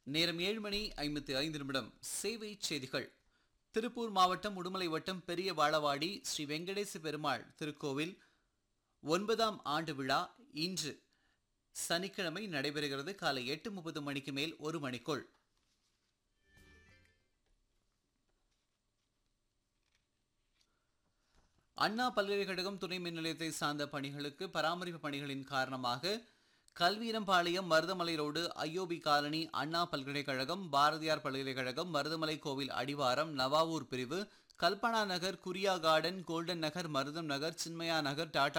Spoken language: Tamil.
நேரம் ஏழு மணி ஐம்பத்தி ஐந்து நிமிடம் சேவை செய்திகள் திருப்பூர் மாவட்டம் உடுமலை வட்டம் பெரிய வாழவாடி ஸ்ரீ வெங்கடேச பெருமாள் திருக்கோவில் ஒன்பதாம் ஆண்டு விழா இன்று சனிக்கிழமை நடைபெறுகிறது காலை எட்டு முப்பது மணிக்கு மேல் ஒரு மணிக்குள் அண்ணா பல்கலைக்கழகம் துணை மின் நிலையத்தை சார்ந்த பணிகளுக்கு பராமரிப்பு பணிகளின் காரணமாக Kalveerampalayam Maruthamalai road IOB colony Anna பல்கலைக்கழகம் பாரதியார் பல்கலைக்கழகம் மருதமலை கோவில் அடிவாரம் நவாவூர் பிரிவு கல்பனா நகர் குரியா கார்டன் கோல்டன் நகர் மருதம் நகர் சின்மயா நகர் டாடா